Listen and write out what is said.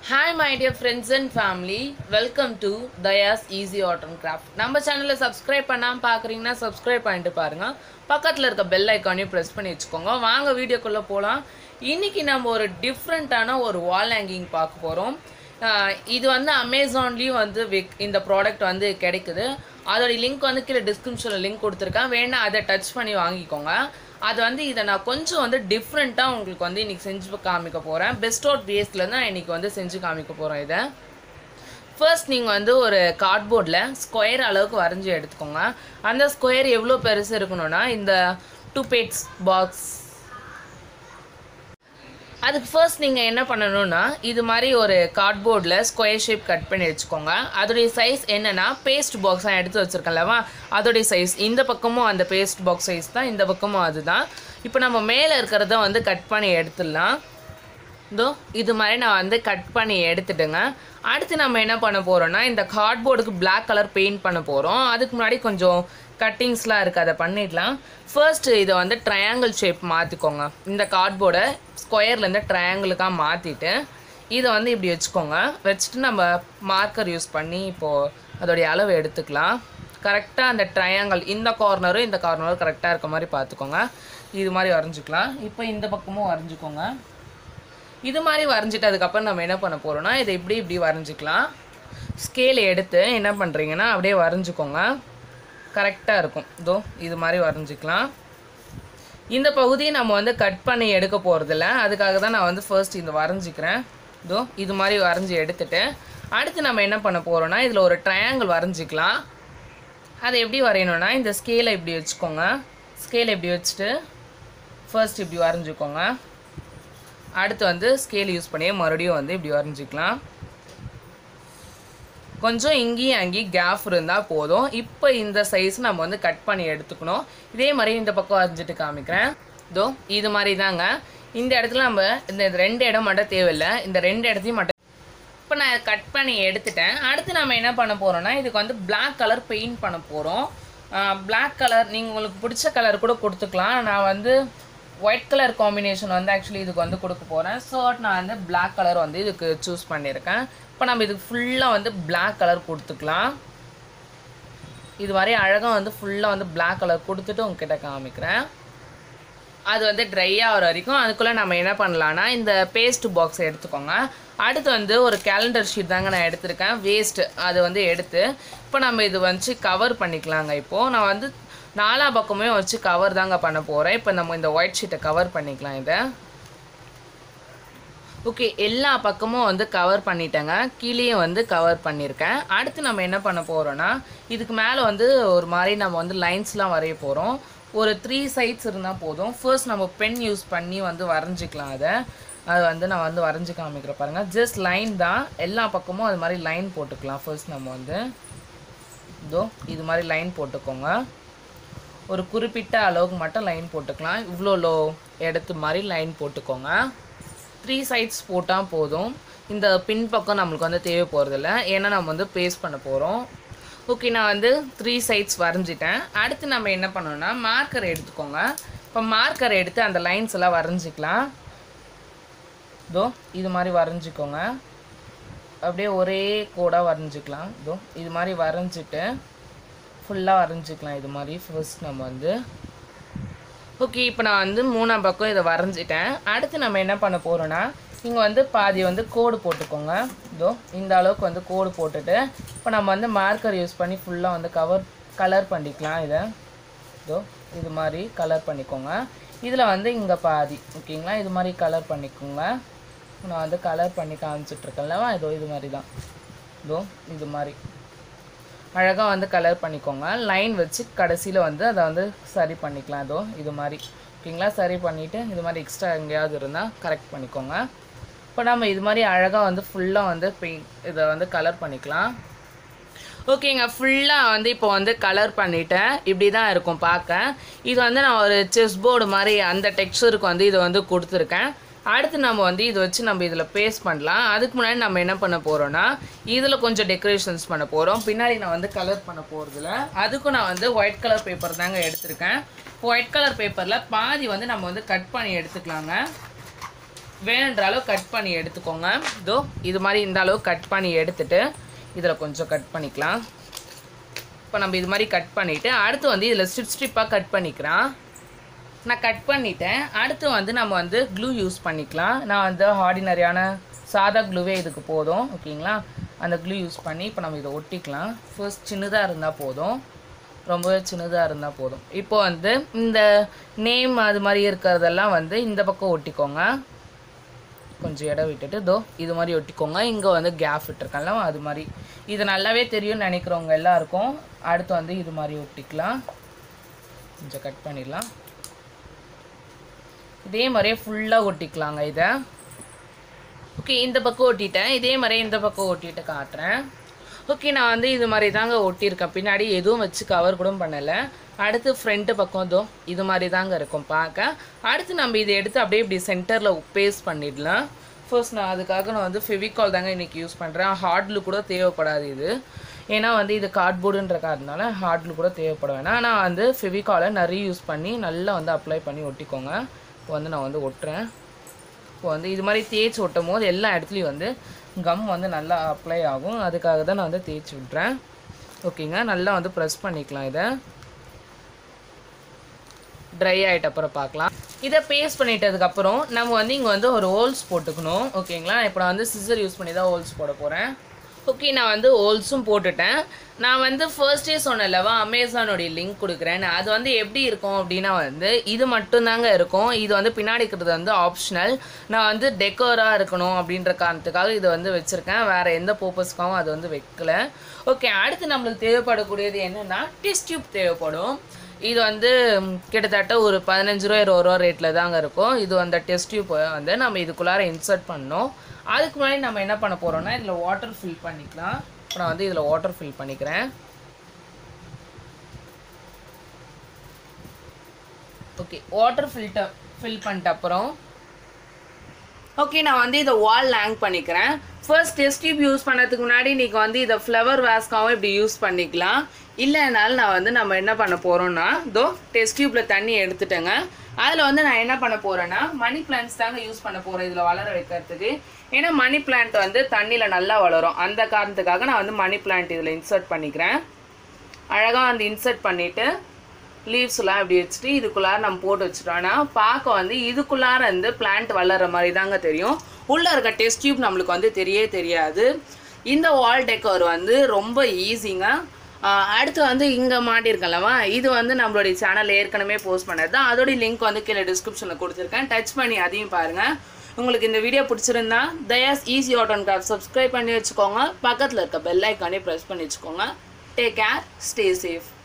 hi my dear friends and family welcome to Thaya's easy art and craft நம்ம சேனலை subscribe பண்ணாமல் பார்க்குறீங்கன்னா subscribe பண்ணிட்டு பாருங்க பக்கத்தில் இருக்க பெல் ஐக்கானையும் ப்ரெஸ் பண்ணி வச்சுக்கோங்க வாங்க வீடியோக்குள்ளே போகலாம் இன்னைக்கு நம்ம ஒரு டிஃப்ரெண்ட்டான ஒரு வால் ஹேங்கிங் பார்க்க போகிறோம் இது வந்து அமேசான்லேயும் வந்து விக் இந்த ப்ராடக்ட் வந்து கிடைக்குது அதோட லிங்க் வந்து கீழே டிஸ்கிரிப்ஷனில் லிங்க் கொடுத்துருக்கேன் வேணா அதை டச் பண்ணி வாங்கிக்கோங்க அது வந்து இதை நான் கொஞ்சம் வந்து டிஃப்ரெண்ட்டாக உங்களுக்கு வந்து இன்றைக்கி செஞ்சு காமிக்க போகிறேன் பெஸ்ட் அவுட் பேஸில் தான் நான் இன்றைக்கி வந்து செஞ்சு காமிக்க போகிறோம் இதை ஃபர்ஸ்ட் நீங்கள் வந்து ஒரு கார்ட்போர்டில் ஸ்கொயர் அளவுக்கு வரைஞ்சி எடுத்துக்கோங்க அந்த ஸ்கொயர் எவ்வளோ பெருசு இருக்கணும்னா இந்த டூ பேட்ஸ் பாக்ஸ் அதுக்கு ஃபர்ஸ்ட் நீங்கள் என்ன பண்ணணும்னா இது மாதிரி ஒரு கார்ட்போர்டில் ஸ்கொயர் ஷேப் கட் பண்ணி வச்சுக்கோங்க அதோடைய சைஸ் என்னென்னா பேஸ்ட் பாக்ஸ் தான் எடுத்து வச்சுருக்கேன்லவா அதோடைய சைஸ் இந்த பக்கமும் அந்த பேஸ்ட் பாக்ஸ் சைஸ் தான் இந்த பக்கமும் அதுதான் இப்போ நம்ம மேலே இருக்கிறத வந்து கட் பண்ணி எடுத்துடலாம் இதோ இது மாதிரி நான் வந்து கட் பண்ணி எடுத்துட்டுங்க அடுத்து நம்ம என்ன பண்ண போகிறோம்னா இந்த கார்ட்போர்டுக்கு பிளாக் கலர் பெயிண்ட் பண்ண போகிறோம் அதுக்கு முன்னாடி கொஞ்சம் கட்டிங்ஸ்லாம் இருக்குது அதை பண்ணிடலாம் ஃபர்ஸ்ட் இதை வந்து ட்ரையாங்கிள் ஷேப் மாற்றிக்கோங்க இந்த கார்ட்போர்டை ஸ்கொயர்லேருந்து ட்ரையாங்கிளுக்காக மாற்றிட்டு இதை வந்து இப்படி வச்சுக்கோங்க வச்சுட்டு நம்ம மார்க்கர் யூஸ் பண்ணி இப்போது அதோடைய அளவு எடுத்துக்கலாம் கரெக்டாக அந்த ட்ரையாங்கிள் இந்த கார்னரும் இந்த கார்னரும் கரெக்டாக இருக்க மாதிரி பார்த்துக்கோங்க இது மாதிரி வரைஞ்சிக்கலாம் இப்போ இந்த பக்கமும் வரைஞ்சிக்கோங்க இது மாதிரி வரைஞ்சிட்டு அதுக்கப்புறம் நம்ம என்ன பண்ண போகிறோம்னா இதை இப்படி இப்படி வரைஞ்சிக்கலாம் ஸ்கேல் எடுத்து என்ன பண்ணுறீங்கன்னா அப்படியே வரைஞ்சிக்கோங்க கரெக்டாக இருக்கும் இதோ இது மாதிரி வரைஞ்சிக்கலாம் இந்த பகுதியை நம்ம வந்து கட் பண்ணி எடுக்க போகிறதில்ல அதுக்காக தான் நான் வந்து ஃபர்ஸ்ட் இந்த வரைஞ்சிக்கிறேன் இதோ இது மாதிரி வரைஞ்சி எடுத்துட்டு அடுத்து நம்ம என்ன பண்ண போகிறோம்னா இதில் ஒரு ட்ரையாங்கிள் வரைஞ்சிக்கலாம் அதை எப்படி வரையணும்னா இந்த ஸ்கேலை இப்படி வச்சுக்கோங்க ஸ்கேலை இப்படி வச்சுட்டு ஃபர்ஸ்ட் இப்படி வரைஞ்சிக்கோங்க அடுத்து வந்து ஸ்கேல் யூஸ் பண்ணி மறுபடியும் வந்து இப்படி வரைஞ்சிக்கலாம் கொஞ்சம் இங்கேயும் அங்கேயும் கேப் இருந்தால் போதும் இப்போ இந்த சைஸ் நம்ம வந்து கட் பண்ணி எடுத்துக்கணும் இதே மாதிரி இந்த பக்கம் வரைஞ்சிட்டு காமிக்கிறேன் இதோ இது மாதிரி தாங்க இந்த இடத்துல நம்ம இந்த ரெண்டு இடம் மட்டும் தேவையில்லை இந்த ரெண்டு இடத்தையும் மட்டும் இப்போ நான் கட் பண்ணி எடுத்துட்டேன் அடுத்து நம்ம என்ன பண்ண போகிறோம்னா இதுக்கு வந்து பிளாக் கலர் பெயிண்ட் பண்ண போகிறோம் பிளாக் கலர் நீங்கள் உங்களுக்கு பிடிச்ச கலர் கூட கொடுத்துக்கலாம் நான் வந்து ஒயிட் கலர் காம்பினேஷன் வந்து ஆக்சுவலி இதுக்கு வந்து கொடுக்க போகிறேன் ஸோ நான் வந்து பிளாக் கலர் வந்து இதுக்கு சூஸ் பண்ணியிருக்கேன் இப்போ நம்ம இதுக்கு ஃபுல்லாக வந்து பிளாக் கலர் கொடுத்துக்கலாம் இது மாதிரி அழகாக வந்து ஃபுல்லாக வந்து பிளாக் கலர் கொடுத்துட்டு உங்ககிட்ட காமிக்கிறேன் அது வந்து ட்ரை ஆகிற வரைக்கும் அதுக்குள்ளே நம்ம என்ன பண்ணலான்னா இந்த பேஸ்ட் பாக்ஸ் எடுத்துக்கோங்க அடுத்து வந்து ஒரு கேலண்டர் ஷீட் தாங்க நான் எடுத்திருக்கேன் வேஸ்ட்டு அது வந்து எடுத்து இப்போ நம்ம இது வச்சு கவர் பண்ணிக்கலாங்க இப்போது நான் வந்து நாலா பக்கமே வச்சு கவர் தாங்க பண்ண போகிறேன் இப்போ நம்ம இந்த ஒயிட் ஷீட்டை கவர் பண்ணிக்கலாம் இதை ஓகே எல்லா பக்கமும் வந்து கவர் பண்ணிட்டேங்க கீழேயும் வந்து கவர் பண்ணியிருக்கேன் அடுத்து நம்ம என்ன பண்ண போகிறோன்னா இதுக்கு மேலே வந்து ஒரு மாதிரி நம்ம வந்து லைன்ஸ்லாம் வரைய போகிறோம் ஒரு த்ரீ சைட்ஸ் இருந்தால் போதும் ஃபர்ஸ்ட் நம்ம பென் யூஸ் பண்ணி வந்து வரைஞ்சிக்கலாம் அதை அது வந்து நான் வந்து வரைஞ்சி காமிக்கிறேன் பாருங்கள் ஜஸ்ட் லைன் தான் எல்லா பக்கமும் அது மாதிரி லைன் போட்டுக்கலாம் ஃபர்ஸ்ட் நம்ம வந்து இதோ இது மாதிரி லைன் போட்டுக்கோங்க ஒரு குறிப்பிட்ட அளவுக்கு மட்டும் லைன் போட்டுக்கலாம் இவ்வளோ லோ இடத்து மாதிரி லைன் போட்டுக்கோங்க த்ரீ சைட்ஸ் போட்டால் போதும் இந்த பின் பக்கம் நம்மளுக்கு வந்து தேவை போகிறதில்ல ஏன்னா நம்ம வந்து பேஸ்ட் பண்ண போகிறோம் ஓகே நான் வந்து த்ரீ சைட்ஸ் வரைஞ்சிட்டேன் அடுத்து நம்ம என்ன பண்ணோம்னா மார்க்கர் எடுத்துக்கோங்க இப்போ மார்க்கர் எடுத்து அந்த லைன்ஸ் எல்லாம் வரைஞ்சிக்கலாம் இதோ இது மாதிரி வரைஞ்சிக்கோங்க அப்படியே ஒரே கோடாக வரைஞ்சிக்கலாம் இதோ இது மாதிரி வரைஞ்சிட்டு ஃபுல்லாக வரைஞ்சிக்கலாம் இது மாதிரி ஃபர்ஸ்ட் நம்ம வந்து ஓகே இப்போ நான் வந்து மூணாம் பக்கம் இதை வரைஞ்சிட்டேன் அடுத்து நம்ம என்ன பண்ண போகிறோன்னா இங்கே வந்து பாதி வந்து கோடு போட்டுக்கோங்க இதோ இந்த அளவுக்கு வந்து கோடு போட்டுட்டு இப்போ நம்ம வந்து மார்க்கர் யூஸ் பண்ணி ஃபுல்லாக வந்து கவர் கலர் பண்ணிக்கலாம் இதை இதோ இது மாதிரி கலர் பண்ணிக்கோங்க இதில் வந்து இங்கே பாதி ஓகேங்களா இது மாதிரி கலர் பண்ணிக்கோங்க நான் வந்து கலர் பண்ணி காமிச்சிட்ருக்கேன்லவா இதோ இது மாதிரி தான் இதோ இது மாதிரி அழகாக வந்து கலர் பண்ணிக்கோங்க லைன் வச்சு கடைசியில் வந்து அதை வந்து சரி பண்ணிக்கலாம் இதோ இது மாதிரி ஓகேங்களா சரி பண்ணிவிட்டு இது மாதிரி எக்ஸ்ட்ரா எங்கேயாவது இருந்தால் கரெக்ட் பண்ணிக்கோங்க இப்போ நம்ம இது மாதிரி அழகாக வந்து ஃபுல்லாக வந்து பெயிண்ட் இதை வந்து கலர் பண்ணிக்கலாம் ஓகேங்க ஃபுல்லாக வந்து இப்போ வந்து கலர் பண்ணிட்டேன் இப்படி தான் இருக்கும் பார்க்க இது வந்து நான் ஒரு செஸ் போர்டு மாதிரி அந்த டெக்ஸ்சருக்கு வந்து இதை வந்து கொடுத்துருக்கேன் அடுத்து நம்ம வந்து இதை வச்சு நம்ம இதில் பேஸ்ட் பண்ணலாம் அதுக்கு முன்னாடி நம்ம என்ன பண்ண போகிறோன்னா இதில் கொஞ்சம் டெக்கரேஷன்ஸ் பண்ண போகிறோம் பின்னாடி நான் வந்து கலர் பண்ண போகிறதில்ல அதுக்கும் நான் வந்து ஒயிட் கலர் பேப்பர் தாங்க எடுத்திருக்கேன் ஒயிட் கலர் பேப்பரில் பாதி வந்து நம்ம வந்து கட் பண்ணி எடுத்துக்கலாங்க வேணுன்ற அளவு கட் பண்ணி எடுத்துக்கோங்க இதோ இது மாதிரி இந்த அளவு கட் பண்ணி எடுத்துட்டு இதில் கொஞ்சம் கட் பண்ணிக்கலாம் இப்போ நம்ம இது மாதிரி கட் பண்ணிவிட்டு அடுத்து வந்து இதில் ஸ்ட்ரிப் ஸ்ட்ரிப்பாக கட் பண்ணிக்கிறேன் நான் கட் பண்ணிட்டேன் அடுத்து வந்து நம்ம வந்து க்ளூ யூஸ் பண்ணிக்கலாம் நான் வந்து ஆர்டினரியான சாதா க்ளூவே இதுக்கு போதும் ஓகேங்களா அந்த க்ளூ யூஸ் பண்ணி இப்போ நம்ம இதை ஒட்டிக்கலாம் ஃபர்ஸ்ட் சின்னதாக இருந்தால் போதும் ரொம்பவே சின்னதாக இருந்தால் போதும் இப்போ வந்து இந்த நேம் அது மாதிரி இருக்கிறதெல்லாம் வந்து இந்த பக்கம் ஒட்டிக்கோங்க கொஞ்சம் இடம் விட்டுட்டு தோ இது மாதிரி ஒட்டிக்கோங்க இங்கே வந்து கேப் விட்டுருக்கேன்ல அது மாதிரி இது நல்லாவே தெரியும்னு நினைக்கிறவங்க எல்லாருக்கும் அடுத்து வந்து இது மாதிரி ஒட்டிக்கலாம் கொஞ்சம் கட் பண்ணிடலாம் இதே மாதிரியே ஃபுல்லாக ஒட்டிக்கலாங்க இதை ஓகே இந்த பக்கம் ஒட்டிட்டேன் இதே மாதிரியே இந்த பக்கம் ஒட்டிட்டு காட்டுறேன் ஓகே நான் வந்து இது மாதிரி தாங்க ஒட்டியிருக்கேன் பின்னாடி எதுவும் வச்சு கவர் கூட பண்ணலை அடுத்து ஃப்ரண்ட்டு பக்கம் இதோ இது மாதிரி தாங்க இருக்கும் பார்க்க அடுத்து நம்ம இதை எடுத்து அப்படியே இப்படி சென்டரில் பேஸ்ட் பண்ணிடலாம் ஃபர்ஸ்ட் நான் அதுக்காக நான் வந்து ஃபெவிகால் தாங்க இன்றைக்கி யூஸ் பண்ணுறேன் ஹார்ட்லு கூட தேவைப்படாது இது ஏன்னா வந்து இது கார்ட்போர்டுன்ற காரணனால ஹார்ட்லு கூட தேவைப்பட வேணாம் நான் வந்து ஃபெவிகாலை நிறைய யூஸ் பண்ணி நல்லா வந்து அப்ளை பண்ணி ஒட்டிக்கோங்க இப்போ வந்து நான் வந்து ஒட்டுறேன் இப்போ வந்து இது மாதிரி தேய்ச்சி ஒட்டும் போது எல்லா இடத்துலையும் வந்து கம் வந்து நல்லா அப்ளை ஆகும் அதுக்காக தான் நான் வந்து தேய்ச்சி விட்றேன் ஓகேங்க நல்லா வந்து ப்ரெஸ் பண்ணிக்கலாம் இதை ட்ரை ஆகிட்ட அப்புறம் பார்க்கலாம் இதை பேஸ்ட் பண்ணிட்டதுக்கப்புறம் நம்ம வந்து இங்கே வந்து ஒரு ஹோல்ஸ் போட்டுக்கணும் ஓகேங்களா இப்போ நான் வந்து சிசர் யூஸ் பண்ணி தான் ஹோல்ஸ் போட போகிறேன் ஓகே நான் வந்து ஹோல்ஸும் போட்டுட்டேன் நான் வந்து ஃபர்ஸ்டே சொன்னேன்லவா அமேசானோடைய லிங்க் கொடுக்குறேன் அது வந்து எப்படி இருக்கும் அப்படின்னா வந்து இது மட்டும்தாங்க இருக்கும் இது வந்து பின்னாடி இருக்கிறது வந்து ஆப்ஷனல் நான் வந்து டெக்கோராக இருக்கணும் அப்படின்ற காரணத்துக்காக இது வந்து வச்சுருக்கேன் வேறு எந்த பர்பஸ்க்காகவும் அது வந்து வைக்கல ஓகே அடுத்து நம்மளுக்கு தேவைப்படக்கூடியது என்னென்னா டெஸ்ட் டியூப் தேவைப்படும் இது வந்து ம், கிட்டத்தட்ட ஒரு பதினஞ்சு ரூபா இருபது ரூபா ரேட்டில் தாங்க இருக்கும் இது அந்த டெஸ்ட் டியூப் வந்து நம்ம இதுக்குள்ளார இன்சர்ட் பண்ணோம் அதுக்கு முன்னாடி நம்ம என்ன பண்ண போகிறோம்னா இதில் வாட்டர் ஃபில் பண்ணிக்கலாம் இப்போ நான் வந்து இதில் வாட்டர் ஃபில் பண்ணிக்கிறேன் ஓகே வாட்டர் ஃபில்டர் ஃபில் பண்ணிட்ட அப்புறம் ஓகே நான் வந்து இதை வால் ஹேங் பண்ணிக்கிறேன் ஃபர்ஸ்ட் டெஸ்ட் டியூப் யூஸ் பண்ணதுக்கு முன்னாடி நீங்கள் வந்து இதை ஃப்ளவர் வேஸ்க்காகவும் இப்படி யூஸ் பண்ணிக்கலாம் இல்லைனாலும் நான் வந்து நம்ம என்ன பண்ண போகிறோம்னா இதோ டெஸ்ட் டியூப்பில் தண்ணி எடுத்துட்டேங்க அதில் வந்து நான் என்ன பண்ண போகிறேன்னா மணி பிளான்ட்ஸ் தாங்க யூஸ் பண்ண போகிறேன் இதில் வளர வைக்கிறதுக்கு ஏன்னா மணி பிளான்ட் வந்து தண்ணியில் நல்லா வளரும் அந்த காரணத்துக்காக நான் வந்து மணி பிளான்ட் இதில் இன்சர்ட் பண்ணிக்கிறேன் அழகாக வந்து இன்சர்ட் பண்ணிவிட்டு லீவ்ஸ்லாம் இப்படி வச்சுட்டு இதுக்குள்ளார நம்ம போட்டு வச்சுட்டோம்னா பார்க்க வந்து இதுக்குள்ளார வந்து பிளான்ட் வளர்கிற மாதிரி தாங்க தெரியும் உள்ளே இருக்க டெஸ்ட் டியூப் நம்மளுக்கு வந்து தெரியவே தெரியாது இந்த வால் டெக்கோர் வந்து ரொம்ப ஈஸிங்க ஆஹ் அடுத்து வந்து இங்கே மாட்டியிருக்கலவா இது வந்து நம்மளுடைய சேனல் ஏற்கனவே போஸ்ட் பண்ணது தான் அதோடைய லிங்க் வந்து கீழே டிஸ்கிரிப்ஷனில் கொடுத்துருக்கேன் டச் பண்ணி அதையும் பாருங்கள் உங்களுக்கு இந்த வீடியோ பிடிச்சிருந்தா Thaya's easy art and craft subscribe பண்ணி வச்சுக்கோங்க பக்கத்தில் இருக்க பெல் ஐக்கானே ப்ரெஸ் பண்ணி வச்சுக்கோங்க டேக் கேர் ஸ்டே சேஃப்